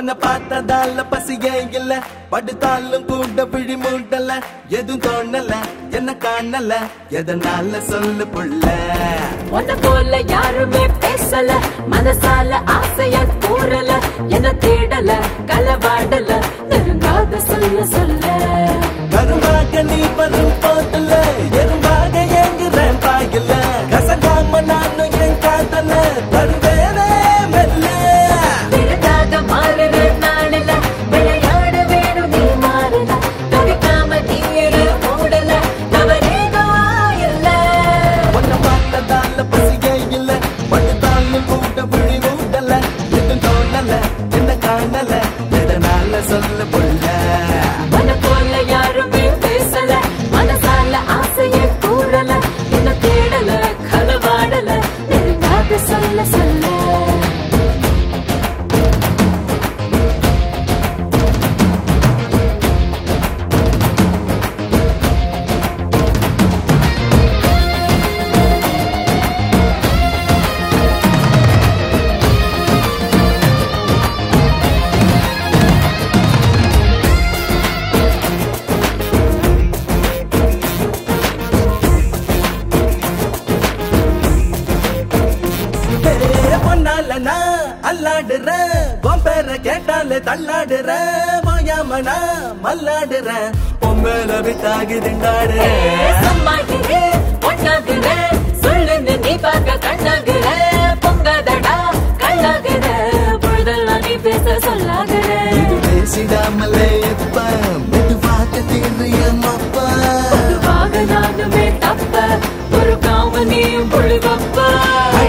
உன்னை பார்த்ததால பசியே இல்ல படுத்தாலும் கூட விழி மூடல எதுவும் தோணல என்ன காணல எதனால சொல்லு புள்ள உன்ன போல யாருமே பேசல மனசால ஆசைய கூறல என்ன தேடல களவாடல நெருங்காத சொல்ல சொல்ல கருவாக நீ வரும் போதுல எறும்பாக ஏங்குறேன் பாயில கசகாம நானும் என் காதல தருவேனே மெல்ல விருதாக மாறுற நாளில விளையாட வேணும் நீ மாறல தவிக்காம நீரு மூடல தவறேதோ இல்ல உன்னை பார்த்ததால பசியே இல்ல படுத்தாலும் கூட விழி மூடல எதுவும் தோணல என்ன காணல எதனால சொல்லு புள்ள உன்ன போல யாருமே பேசல மனசால ஆசைய கூறல என்ன தேடல களவாடல நெருங்காத சொல்ல சொல்ல ஏ, பொன்னால நான் அல்லாடுறேன் உன் பேரை கேட்டாலே தள்ளாடுறேன் மாயாம நான் மல்லாடுறேன் உன் மேல வித்தாகி திண்டாடுறேன் சம்மாகிறேன் பொண்ணாகிறேன் சொல்லுன்னு நீ பார்க்க கண்ணாகிற பொங்காதடா கண்ணாகிற பொழுதெல்லாம் நீ பேச சொல்லாகிற இது பேசிடாமலே எப்ப மெதுவாக தீர்றியம்மப்பா பொதுவாக நானுமே தப்ப ஒரு காம நீயும் புள்ளி வப்ப